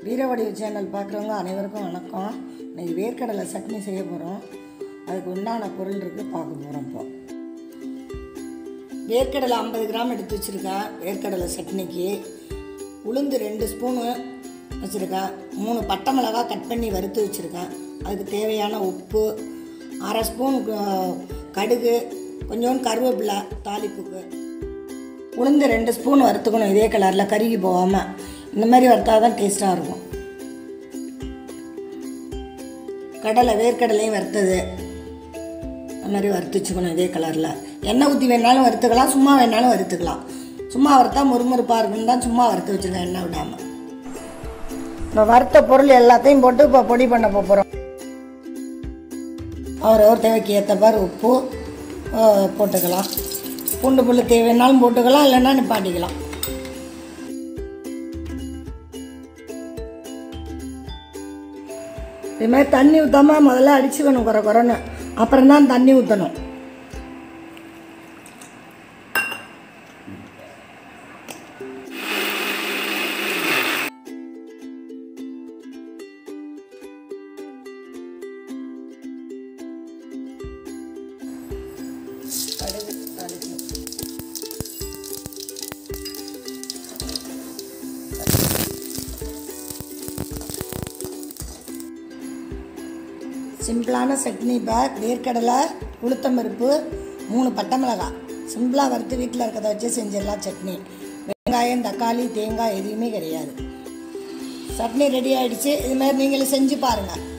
வீரவடிவு channel பார்க்குறவங்க அனைவருக்கும் வணக்கம் இன்னைக்கு வேர்க்கடலை சட்னி செய்ய போகிறோம் அதுக்கு உண்டான பொருள் இருக்குது பார்க்க போகிறோம் இப்போ வேர்க்கடலை ஐம்பது கிராம் எடுத்து வச்சுருக்கேன் வேர்க்கடலை சட்னிக்கு உளுந்து ரெண்டு ஸ்பூனு வச்சுருக்கேன் மூணு பட்டை மிளகா கட் பண்ணி வறுத்து வச்சுருக்கேன் அதுக்கு தேவையான உப்பு அரை ஸ்பூன் க- கடுகு கொஞ்சோண்டு கருவேப்பிலை தாளிப்புக்கு உளுந்து ரெண்டு ஸ்பூன் வறுத்துக்கணும் இதே கலரில் கருகி போகாமல் இந்த மாதிரி வறுத்தா தான் டேஸ்ட்டாக இருக்கும் கடலை வேர்க்கடலையும் வறுத்தது அந்த மாதிரி வறுத்து வச்சுக்கணும் இதே கலரில் எண்ணெய் ஊற்றி வேணாலும் வறுத்துக்கலாம் சும்மா வேணாலும் வறுத்துக்கலாம் சும்மா வறுத்தா முறுமுறுப்பாக இருக்குன்னு தான் சும்மா வறுத்து வச்சுருக்கேன் எண்ணெய் விடாமல் இப்போ வறுத்த பொருள் எல்லாத்தையும் போட்டு இப்போ பொடி பண்ண போகிறோம் அவரவர் தேவைக்கு ஏற்ற மாதிரி உப்பு அஹ், போட்டுக்கலாம் பூண்டு புல் தேவைன்னாலும் போட்டுக்கலாம் இல்லைன்னா நிப்பாட்டிக்கலாம் இது மாதிரி தண்ணி ஊற்றாம முதல்ல அடிச்சுக்கணும் குறை குறைன்னு அப்புறம் தான் தண்ணி ஊற்றணும் கடுகு தாளிக்கணும் சிம்பிளான சட்னி இப்போ வேர்க்கடலை உளுத்தம்பருப்பு மூணு பட்டை மிளகாய் சிம்பிளாக வறுத்து வீட்டில் இருக்கிறத வச்சு செஞ்சிடலாம் சட்னி வெங்காயம் தக்காளி தேங்காய் எதுவுமே கிடையாது சட்னி ரெடி ஆயிடுச்சு இது மாதிரி நீங்களும் செஞ்சு பாருங்கள்